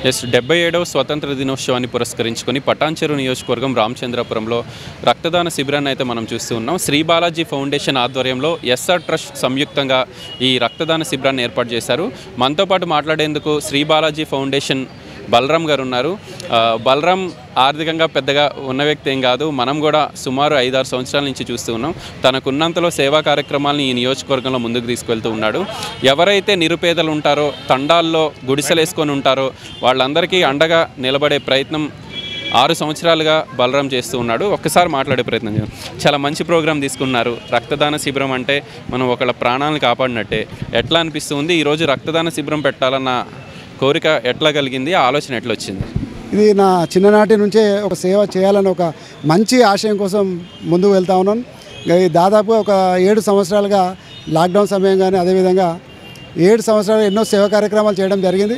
yes డెబ్బై ఏడవ స్వతంత్ర దినోత్సవాన్ని పురస్కరించుకొని పటాన్చెరు నియోజకవర్గం రామచంద్రపురంలో రక్తదాన శిబిరాన్ని అయితే మనం చూస్తూ ఉన్నాం శ్రీ బాలాజీ ఫౌండేషన్ ఆధ్వర్యంలో ఎస్ఆర్ ట్రస్ట్ సంయుక్తంగా ఈ రక్తదాన శిబిరాన్ని ఏర్పాటు చేశారు మనతో పాటు మాట్లాడేందుకు శ్రీ బాలాజీ ఫౌండేషన్ బలరాం గారు ఉన్నారు ఆ, బలరాం ఆర్థికంగా పెద్దగా ఉన్న వ్యక్తి ఏం కాదు మనం కూడా సుమారు ఐదారు సంవత్సరాల నుంచి చూస్తూ ఉన్నాం తనకున్నంతలో సేవా కార్యక్రమాలను ఈ నియోజకవర్గంలో ముందుకు తీసుకెళ్తూ ఉన్నాడు ఎవరైతే నిరుపేదలు ఉంటారో తండాల్లో గుడిసెలు వేసుకొని ఉంటారో వాళ్ళందరికీ అండగా నిలబడే ప్రయత్నం ఆరు సంవత్సరాలుగా బలరాం చేస్తూ ఉన్నాడు ఒక్కసారి మాట్లాడే ప్రయత్నం చేద్దాం చాలా మంచి ప్రోగ్రాం తీసుకున్నారు రక్తదాన శిబిరం అంటే మనం ఒకళ్ళ ప్రాణాలను కాపాడినట్టే ఎట్లా అనిపిస్తుంది ఈరోజు రక్తదాన శిబిరం పెట్టాలన్న కోరిక ఎట్లా కలిగింది ఆ ఆలోచన ఎట్లా వచ్చింది ఇది నా చిన్ననాటి నుంచే ఒక సేవ చేయాలని ఒక మంచి ఆశయం కోసం ముందుకు వెళ్తా ఉన్నాను ఇక ఈ దాదాపు ఒక ఏడు సంవత్సరాలుగా లాక్డౌన్ సమయం కానీ అదేవిధంగా ఏడు సంవత్సరాలు ఎన్నో సేవా కార్యక్రమాలు చేయడం జరిగింది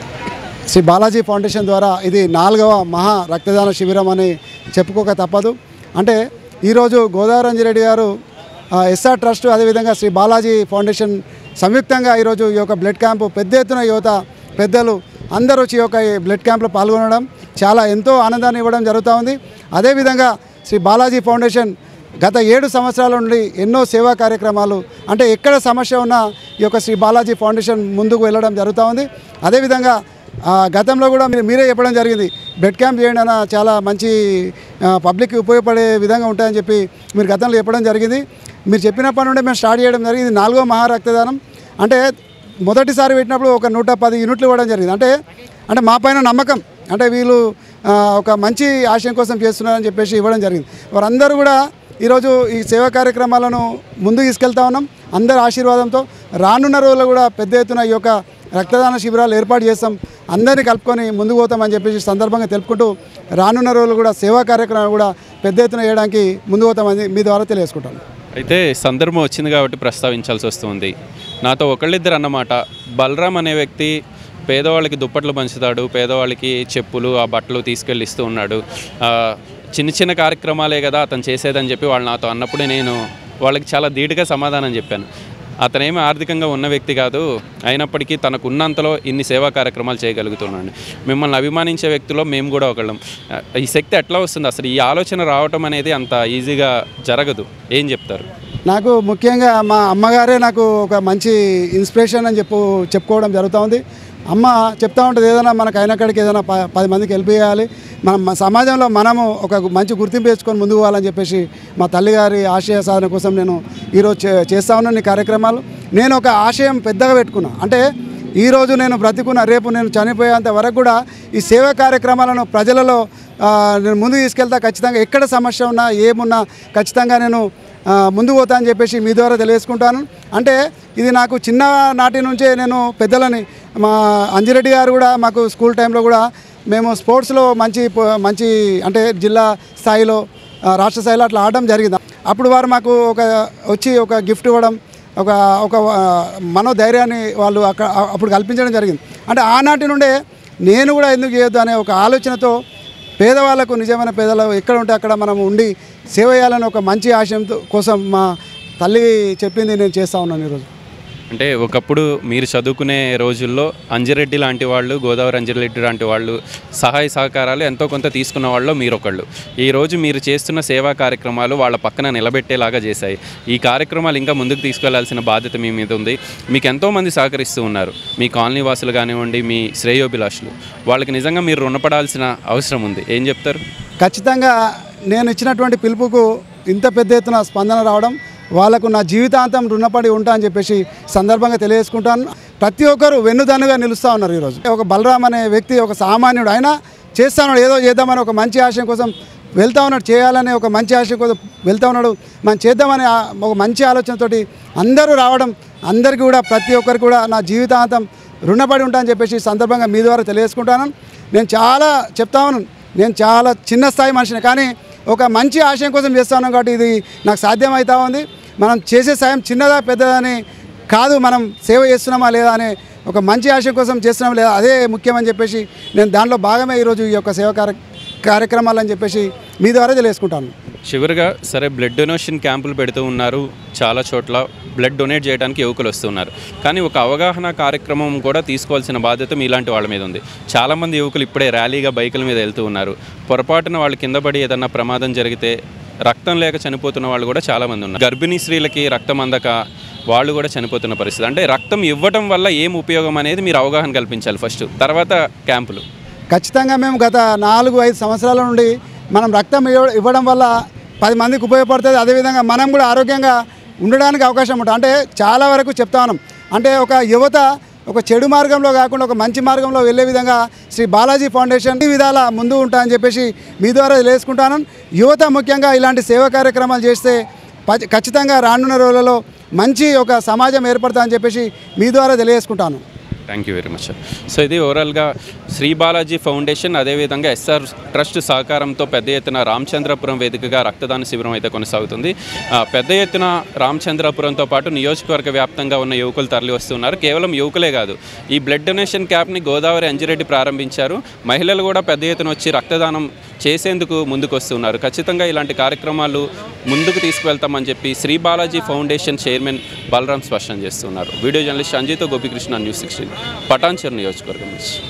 శ్రీ బాలాజీ ఫౌండేషన్ ద్వారా ఇది నాలుగవ మహా రక్తదాన శిబిరం అని చెప్పుకోక తప్పదు అంటే ఈరోజు గోదావరంజిరెడ్డి గారు ఆ, ఎస్ఆర్ ట్రస్ట్ అదేవిధంగా శ్రీ బాలాజీ ఫౌండేషన్ సంయుక్తంగా ఈరోజు ఈ యొక్క బ్లడ్ క్యాంపు పెద్ద ఎత్తున యువత పెద్దలు అందరూ వచ్చి ఈ యొక్క ఈ బ్లడ్ క్యాంప్లో పాల్గొనడం చాలా ఎంతో ఆనందాన్ని ఇవ్వడం జరుగుతూ ఉంది అదేవిధంగా శ్రీ బాలాజీ ఫౌండేషన్ గత ఏడు సంవత్సరాల నుండి ఎన్నో సేవా కార్యక్రమాలు అంటే ఎక్కడ సమస్య ఉన్నా ఈ యొక్క శ్రీ బాలాజీ ఫౌండేషన్ ముందుకు వెళ్ళడం జరుగుతూ ఉంది అదేవిధంగా ఆ, గతంలో కూడా మీరు మీరే చెప్పడం జరిగింది బ్లడ్ క్యాంప్ చేయండి అన్న చాలా మంచి ఆ, పబ్లిక్కి ఉపయోగపడే విధంగా ఉంటాయని చెప్పి మీరు గతంలో చెప్పడం జరిగింది మీరు చెప్పినప్పటి నుండి మేము స్టార్ట్ చేయడం జరిగింది నాలుగో మహా రక్తదానం అంటే మొదటిసారి పెట్టినప్పుడు ఒక నూట పది యూనిట్లు ఇవ్వడం జరిగింది అంటే అంటే మా పైన నమ్మకం అంటే వీళ్ళు ఆ, ఒక మంచి ఆశయం కోసం చేస్తున్నారని చెప్పేసి ఇవ్వడం జరిగింది వారందరూ కూడా ఈరోజు ఈ సేవా కార్యక్రమాలను ముందుకు తీసుకెళ్తా ఉన్నాం అందరి ఆశీర్వాదంతో రానున్న రోజుల్లో కూడా పెద్ద ఎత్తున ఈ యొక్క రక్తదాన శిబిరాలు ఏర్పాటు చేస్తాం అందరినీ కలుపుకొని ముందుకు పోతామని చెప్పేసి ఈ సందర్భంగా తెలుపుకుంటూ రానున్న రోజులు కూడా సేవా కార్యక్రమాలు కూడా పెద్ద ఎత్తున చేయడానికి ముందుకు పోతామని మీ ద్వారా తెలియజేసుకుంటాను అయితే సందర్భం వచ్చింది కాబట్టి ప్రస్తావించాల్సి వస్తుంది నాతో ఒకళ్ళిద్దరు అన్నమాట బలరాం అనే వ్యక్తి పేదవాళ్ళకి దుప్పట్లు పంచుతాడు పేదవాళ్ళకి చెప్పులు ఆ బట్టలు తీసుకెళ్ళి ఇస్తూ ఉన్నాడు ఆ, చిన్న చిన్న కార్యక్రమాలే కదా అతను చేసేదని చెప్పి వాళ్ళు నాతో అన్నప్పుడు నేను వాళ్ళకి చాలా ధీటుగా సమాధానం చెప్పాను అతనేమి ఆర్థికంగా ఉన్న వ్యక్తి కాదు అయినప్పటికీ తనకు ఉన్నంతలో ఇన్ని సేవా కార్యక్రమాలు చేయగలుగుతున్నాడు మిమ్మల్ని అభిమానించే వ్యక్తుల్లో మేము కూడా ఒకళ్ళం ఆ, ఈ శక్తి ఎట్లా వస్తుంది అసలు ఈ ఆలోచన రావటం అనేది అంత ఈజీగా జరగదు ఏం చెప్తారు నాకు ముఖ్యంగా మా అమ్మగారే నాకు ఒక మంచి ఇన్స్పిరేషన్ అని చెప్పు చెప్పుకోవడం జరుగుతూ ఉంది అమ్మ చెప్తా ఉంటుంది ఏదైనా మనకు అయినక్కడికి ఏదైనా ప పది మందికి హెల్ప్ చేయాలి మనం మన సమాజంలో మనము ఒక మంచి గుర్తింపు తెచ్చుకొని ముందుకు పోవాలని చెప్పేసి మా తల్లిగారి ఆశయ సాధన కోసం నేను ఈరోజు చే చేస్తా ఉన్నాను ఈ కార్యక్రమాలు నేను ఒక ఆశయం పెద్దగా పెట్టుకున్నా అంటే ఈరోజు నేను బ్రతికున్న రేపు నేను చనిపోయేంత వరకు కూడా ఈ సేవా కార్యక్రమాలను ప్రజలలో ఆ, నేను ముందుకు తీసుకెళ్తా ఖచ్చితంగా ఎక్కడ సమస్య ఉన్నా ఏమున్నా ఖచ్చితంగా నేను ఆ, ముందుకు పోతా అని చెప్పేసి మీ ద్వారా తెలియజేసుకుంటాను అంటే ఇది నాకు చిన్న నాటి నుంచే నేను పెద్దలని మా అంజిరెడ్డి గారు కూడా మాకు స్కూల్ టైంలో కూడా మేము స్పోర్ట్స్లో మంచి పో- మంచి అంటే జిల్లా స్థాయిలో ఆ, రాష్ట్ర స్థాయిలో అట్లా ఆడడం జరిగింది అప్పుడు వారు మాకు ఒక వచ్చి ఒక గిఫ్ట్ ఇవ్వడం ఒక ఒక ఆ, మనోధైర్యాన్ని వాళ్ళు అక్కడ అప్పుడు కల్పించడం జరిగింది అంటే ఆనాటి నుండే నేను కూడా ఎందుకు చేయొద్దు అనే ఒక ఆలోచనతో పేదవాళ్ళకు నిజమైన పేదలు ఎక్కడ ఉంటే అక్కడ మనం ఉండి సేవ చేయాలని ఒక మంచి ఆశయంతో కోసం మా తల్లి చెప్పింది నేను చేస్తా ఉన్నాను ఈరోజు అంటే ఒకప్పుడు మీరు చదువుకునే రోజుల్లో అంజిరెడ్డి లాంటి వాళ్ళు గోదావరి అంజిరెడ్డి లాంటి వాళ్ళు సహాయ సహకారాలు ఎంతో కొంత తీసుకున్న వాళ్ళు మీరు ఒకళ్ళు ఈరోజు మీరు చేస్తున్న సేవా కార్యక్రమాలు వాళ్ళ పక్కన నిలబెట్టేలాగా చేశాయి ఈ కార్యక్రమాలు ఇంకా ముందుకు తీసుకెళ్లాల్సిన బాధ్యత మీ మీద ఉంది మీకు ఎంతోమంది సహకరిస్తూ ఉన్నారు మీ కాలనీ వాసులు కానివ్వండి మీ శ్రేయోభిలాషులు వాళ్ళకి నిజంగా మీరు రుణపడాల్సిన అవసరం ఉంది ఏం చెప్తారు ఖచ్చితంగా నేను ఇచ్చినటువంటి పిలుపుకు ఇంత పెద్ద ఎత్తున స్పందన రావడం వాళ్ళకు నా జీవితాంతం రుణపడి ఉంటా అని చెప్పేసి సందర్భంగా తెలియజేసుకుంటాను ప్రతి ఒక్కరు వెన్నుదన్నుగా నిలుస్తూ ఉన్నారు ఈరోజు ఒక బలరాం అనే వ్యక్తి ఒక సామాన్యుడు అయినా చేస్తా ఉన్నాడు ఏదో చేద్దామని ఒక మంచి ఆశయం కోసం వెళ్తా ఉన్నాడు చేయాలనే ఒక మంచి ఆశయం కోసం వెళ్తా ఉన్నాడు మనం చేద్దామనే ఆ- ఒక మంచి ఆలోచనతోటి అందరూ రావడం అందరికీ కూడా ప్రతి ఒక్కరికి కూడా నా జీవితాంతం రుణపడి ఉంటా అని చెప్పేసి ఈ సందర్భంగా మీ ద్వారా తెలియజేసుకుంటాను నేను చాలా చెప్తా ఉన్నాను నేను చాలా చిన్న స్థాయి మనిషిని కానీ ఒక మంచి ఆశయం కోసం చేస్తాను కాబట్టి ఇది నాకు సాధ్యమవుతా ఉంది మనం చేసే సాయం చిన్నదా పెద్దదా అని కాదు మనం సేవ చేస్తున్నామా లేదా అనే ఒక మంచి ఆశయం కోసం చేస్తున్నామా లేదా అదే ముఖ్యమని చెప్పేసి నేను దాంట్లో భాగమే ఈరోజు ఈ యొక్క సేవ కార్య కార్యక్రమాలు అని చెప్పేసి మీ ద్వారా తెలియజేసుకుంటాను చివరిగా సరే బ్లడ్ డొనేషన్ క్యాంపులు పెడుతూ ఉన్నారు చాలా చోట్ల బ్లడ్ డొనేట్ చేయడానికి యువకులు వస్తున్నారు కానీ ఒక అవగాహన కార్యక్రమం కూడా తీసుకోవాల్సిన బాధ్యత మీలాంటి వాళ్ళ మీద ఉంది చాలామంది యువకులు ఇప్పుడే ర్యాలీగా బైకుల మీద వెళ్తూ ఉన్నారు పొరపాటున వాళ్ళు కింద పడి ఏదన్నా ప్రమాదం జరిగితే రక్తం లేక చనిపోతున్న వాళ్ళు కూడా చాలామంది ఉన్నారు గర్భిణీ స్త్రీలకి రక్తం అందక వాళ్ళు కూడా చనిపోతున్న పరిస్థితి అంటే రక్తం ఇవ్వడం వల్ల ఏం ఉపయోగం అనేది మీరు అవగాహన కల్పించాలి ఫస్ట్ తర్వాత క్యాంపులు ఖచ్చితంగా మేము గత నాలుగు ఐదు సంవత్సరాల నుండి మనం రక్తం ఇవ్వ- ఇవ్వడం వల్ల పది మందికి ఉపయోగపడుతుంది అదేవిధంగా మనం కూడా ఆరోగ్యంగా ఉండడానికి అవకాశం ఉంటుంది అంటే చాలా వరకు చెప్తా ఉన్నాం అంటే ఒక యువత ఒక చెడు మార్గంలో కాకుండా ఒక మంచి మార్గంలో వెళ్ళే విధంగా శ్రీ బాలాజీ ఫౌండేషన్ ఈ విధాల ముందు ఉంటా అని చెప్పేసి మీ ద్వారా తెలియజేసుకుంటాను యువత ముఖ్యంగా ఇలాంటి సేవా కార్యక్రమాలు చేస్తే ప- ఖచ్చితంగా రానున్న రోజులలో మంచి ఒక సమాజం ఏర్పడుతుందని అని చెప్పేసి మీ ద్వారా తెలియజేసుకుంటాను thank you very much so ఇది ఓవరాల్గా శ్రీ బాలాజీ ఫౌండేషన్ అదేవిధంగా ఎస్ఆర్ ట్రస్ట్ సహకారంతో పెద్ద ఎత్తున రామచంద్రపురం వేదికగా రక్తదాన శిబిరం అయితే కొనసాగుతుంది ఆ, పెద్ద ఎత్తున రామచంద్రపురంతో పాటు నియోజకవర్గ వ్యాప్తంగా ఉన్న యువకులు తరలి వస్తున్నారు కేవలం యువకులే కాదు ఈ బ్లడ్ డొనేషన్ క్యాంప్ని గోదావరి అంజిరెడ్డి ప్రారంభించారు మహిళలు కూడా పెద్ద ఎత్తున వచ్చి రక్తదానం చేసేందుకు ముందుకు వస్తున్నారు ఖచ్చితంగా ఇలాంటి కార్యక్రమాలు ముందుకు తీసుకువెళ్తామని చెప్పి శ్రీ బాలాజీ ఫౌండేషన్ చైర్మన్ బలరాం స్పష్టం చేస్తున్నారు వీడియో జర్నలిస్ట్ అంజితో గోపికృష్ణ న్యూస్ సిక్స్టీన్ పటాన్చర్ నియోజకవర్గం నుంచి